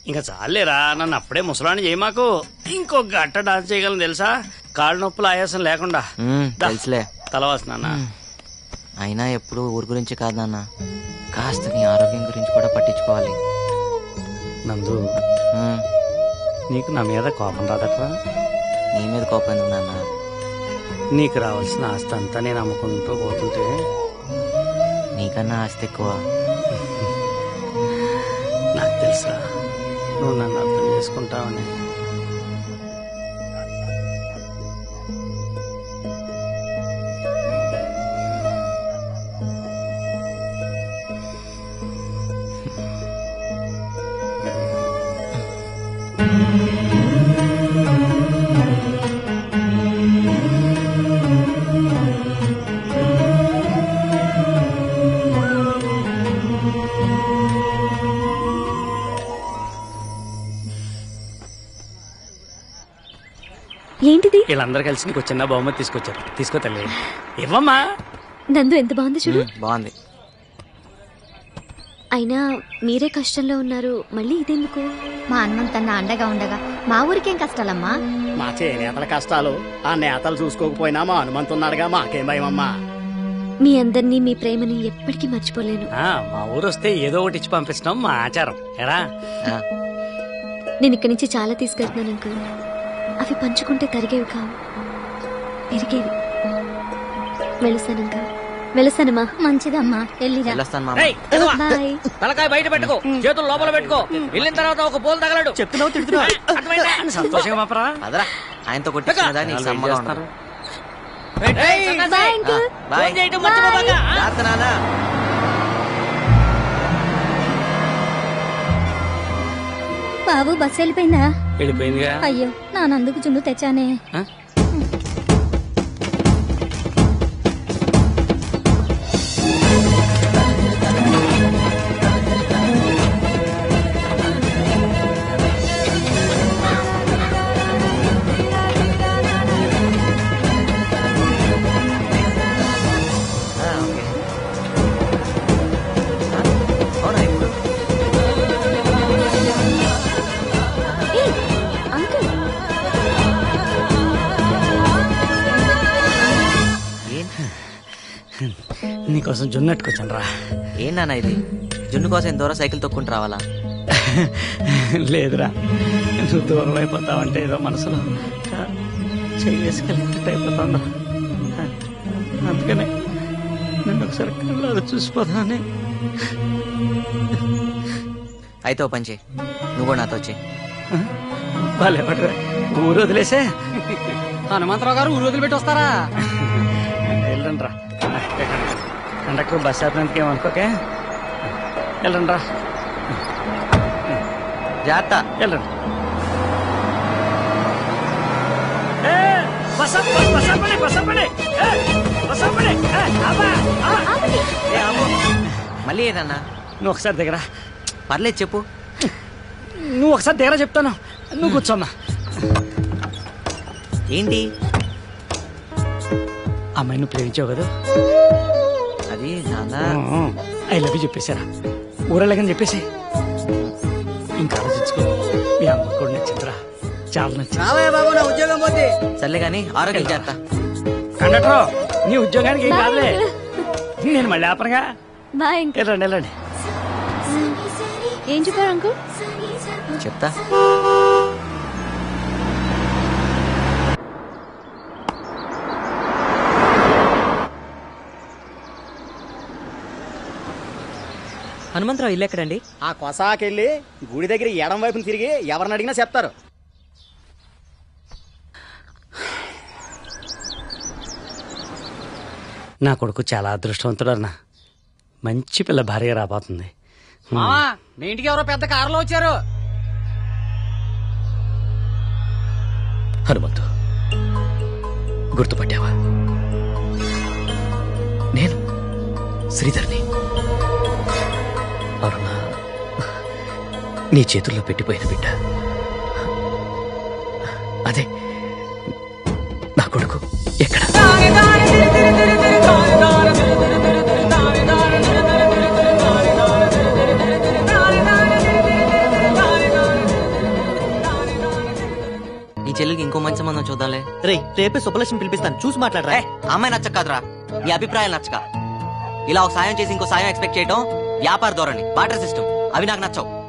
ఇంకా చాలేరా నన్ను అప్పుడే ముసలాన్ని చేయి మాకు ఇంకో గట్ట డాన్స్ చేయగలను తెలుసా కాళ్ళు నొప్పులు ఆయాసం లేకుండా మ్మ్, దా. తెలుసులే తలవాసు నాన్న అయినా ఎప్పుడు ఊరి గురించి కాదు నాన్న కాస్త నీ ఆరోగ్యం గురించి కూడా పట్టించుకోవాలి నందు మ్మ్, నీకు నా మీద కోపం రాదట్రా నీ మీద కోపం ఎందుకు నాన్న నీకు రావాల్సిన ఆస్తి అంతా నేను అమ్ముకుంటూ పోతుంటే నీకన్నా ఆస్తి ఎక్కువ నాకు తెలుసురా నువ్వు నన్ను అర్థం చేసుకుంటావని ఏంటిది వీళ్ళందరూ కలిసి నీకు చిన్న బహుమతి తీసుకొచ్చారు తీసుకో తల్లి ఇవ్వమ్మా నందు ఎంత బాగుంది చూడు మ్మ్, బాగుంది అయినా మీరే కష్టంలో ఉన్నారు మళ్ళీ ఇదెందుకు మా అన్నంతన్న అండగా ఉండగా మా ఊరికేం కష్టాలమ్మా మా చేనేతల కష్టాలు ఆ నేతలు చూసుకోకపోయినా మా హనుమంతున్నాడుగా మాకేం భయమమ్మా మీ అందరినీ మీ ప్రేమని ఎప్పటికీ మర్చిపోలేను ఆ, మా ఊరు వస్తే ఏదో ఒకటి ఇచ్చి పంపిస్తాం మా ఆచారం ఎరా ఆ, నేను ఇక్కడి నుంచి చాలా తీసుకెళ్తున్నాను అంకుల్ అవి పంచుకుంటే తరిగేవి కావు పెరిగేవి వెళుస్తాను అంకుల్ వెళుస్తానమ్మా మంచిదమ్మా వెళ్ళిరా వెళ్ళొస్తాను మామ బాయ్ తలకాయ బయట పెట్టుకో చేతులు లోపల పెట్టుకో వెళ్ళిన తర్వాత ఒక పోల్ తగలడు చెప్తున్నావు తిడుతున్నావు సంతోషంగా మాపరా అదరా ఆయనతో కొట్టించినదా నీకు సమ్మగా ఉండదు ఏయ్, సన్నాసి, బాయ్ ఆ, అంకుల్ బాయ్ ఫోన్ చేయటం మర్చిపోబాక. జాగ్రత్త నాన్న బాబు బస్సు వెళ్ళిపోయిందా వెళ్ళిపోయిందిగా అయ్యో నానందుకు జున్ను తెచ్చానే ఆ? ఆ, ఓకే ఆ, అవునా ఇప్పుడు ఏయ్, అంకుల్ ఏం నీకోసం జున్నట్టుకొచ్చాను రా ఏం నాన్న ఇది జున్ను కోసం ఎంత దూరం సైకిల్ తొక్కుంటూ రావాలా లేదురా నువ్వు దూరం అయిపోతావంటే ఏదో మనసులో చేసుకెళ్ళినట్టు అయిపోతుందా అందుకనే నన్ను ఒకసారి కళ్ళలో చూసిపోతామని అయితే ఓ పని చేయి నువ్వు కూడా నాతో వచ్చి భలే పడరా ఊరు వదిలేసే హనుమంతరావు గారు ఊరు వదిలిపెట్టి వస్తారా వెళ్ళండి రా కండక్టర్ బస్ ఆపినందుకు ఏమనుకోకే వెళ్ళండి రా జాగ్రత్త వెళ్ళండి ఏ, బస్ ఆపు, బస్ ఆపండి, బస్ ఆపండి. ఏ, బస్ ఆపండి. ఏ, ఆపా, ఆ. ఏ, ఆపు. మళ్ళీ ఏంటన్నా నువ్వు ఒకసారి దగ్గర పర్లేదు చెప్పు నువ్వు ఒకసారి దగ్గర చెప్తాను నువ్వు కూర్చోమ్మా ఏంటి అమ్మాయి నువ్వు ప్రేమించావు కదా అది నాన్న ఐ లవ్ యూ చెప్పేశారా ఊరెళ్ళగని చెప్పేసి ఇంకా ఆలోచించుకో మీ అమ్మ కూడా నచ్చిందిరా చాలా నచ్చింది రావయ్య బాబు నా ఉద్యోగం పోతే సర్లే కానీ ఆరోగ్యం జాగ్రత్త కండక్టర్ నీ ఉద్యోగానికి ఏం కాదులే నేను మళ్ళీ ఆపనగా బాయ్ అంకుల్ వెళ్ళండి వెళ్ళండి ఏం చెప్పారు అంకుల్ చెప్తా హనుమంతరావు ఇల్లు ఎక్కడండి ఆ కొసాకెళ్ళి గుడి దగ్గర ఎడం వైపున తిరిగి ఎవరిని అడిగినా చెప్తారు నా కొడుకు చాలా అదృష్టవంతుడు అన్న మంచి పిల్ల భార్య రాబోతుంది మావా మీ ఇంటికి ఎవరో పెద్ద కారులో వచ్చారు హనుమంతు గుర్తుపట్టావా నేను శ్రీధర్ని అరుణ నీ చేతుల్లో పెట్టిపోయిన బిడ్డ అదే నా కొడుకు ఎక్కడ ఇంకో మంచి సంబంధం చూద్దాంలే రే రేపే సుబ్బలక్ష్మి పిలిపిస్తాను చూసి మాట్లాడరా ఏ, ఆ అమ్మాయి నచ్చక కాదురా నీ అభిప్రాయాలు నచ్చక ఇలా ఒక సాయం చేసి ఇంకో సాయం ఎక్స్పెక్ట్ చేయడం వ్యాపార ధోరణి బాటర్ సిస్టమ్ అవి నాకు నచ్చవు